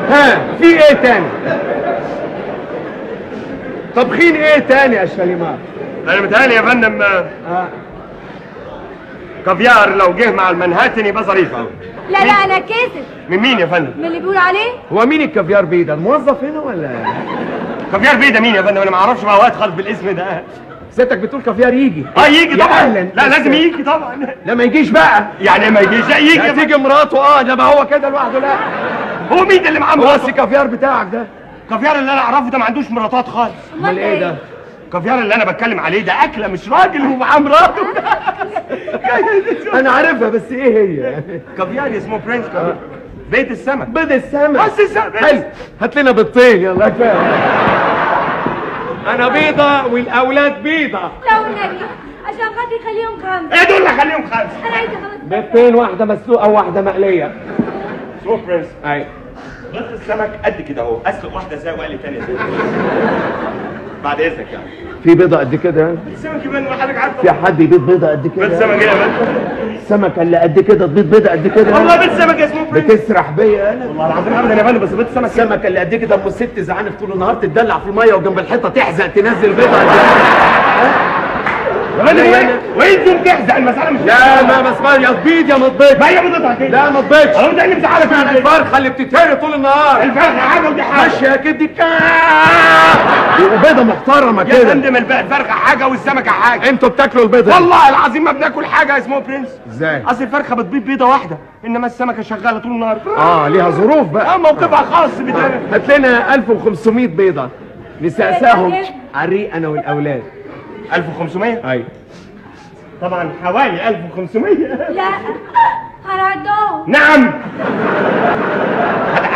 ها في ايه تاني طبخين ايه تاني يا شاليمار انا متهيألي يا فندم آه، اه كافيار لو جه مع المنهاتن يبقى ظريف قوي لا لا انا كسب من مين يا فندم من اللي بيقولوا عليه هو مين الكافيار بيه ده الموظف هنا ولا كافيار بيه ده مين يا فندم انا ما اعرفش مواد خالص بالاسم ده ستك بتقول كافيار يجي اه يجي يا طبعا أهلاً. لا لازم يجي طبعا لا ما يجيش بقى يعني ما يجيش لا يجي لا يا فندم. تيجي مراته اه انما هو كده لوحده لا هو مين ده اللي معاه هو مراته الكافيار بتاعك ده كافيار اللي انا اعرفه ده ما عندوش مراتات خالص امال ايه ده كافيار اللي انا بتكلم عليه ده اكله مش راجل ومعاه مراته انا عارفها بس ايه هي كافيار اسمه برنس كافيار بيت السمك بيض السمك بس السمك حلو هات لنا بيضتين يلا كفايه انا بيضه والاولاد بيضه لو النبي عشان خاطري خليهم خمسة ايه دول اللي خليهم خمسه انا عايزة خمسة بيضتين واحده مسلوقه وواحده مقليه اسمه برنس ايوه بيض السمك قد كده اهو اسلق واحده ازاي واقلي تانية ازاي بعد اذنك يعني في بيضه قد كده السمك يبان حضرتك عارف في حد يبيض بيضه قد بيض كده سمك ايه يا فندم السمكه اللي قد كده تبيض بيضه قد كده والله بيض سمك اسمه برنس بتسرح بيا انا والله العظيم ابدا يا فندم بس بيض سمك السمكه اللي قد كده ام الست زعانف طول النهار تتدلع في الميه وجنب الحيطه تحزق تنزل بيضه قد كده. يا فندم وين وين زوم تحزق المساله مش لا ما بسمع يا تبيض يا ما تبيض ما هي بيضتها كده لا ما تبيضش اهو ده اللي مزعلك انا من الفرق الفرخه اللي بتتهري طول النهار الفرخه حاجه ودي حاجه ماشيه كده وبيضه محترمه يا كده فندم الف- الفرخه حاجه والسمكه حاجه انتوا بتاكلوا البيضه والله العظيم ما بناكل حاجه اسمه برنس ازاي اصل الفرخه بتبيض بيضه واحده انما السمكه شغاله طول النهار اه ليها ظروف بقى اه موقفها خاص بتاعي هات لنا 1500 بيضه نسقساهم على الريق انا والاولاد 1500 ايوه طبعا حوالي 1500 لا هنعدهم نعم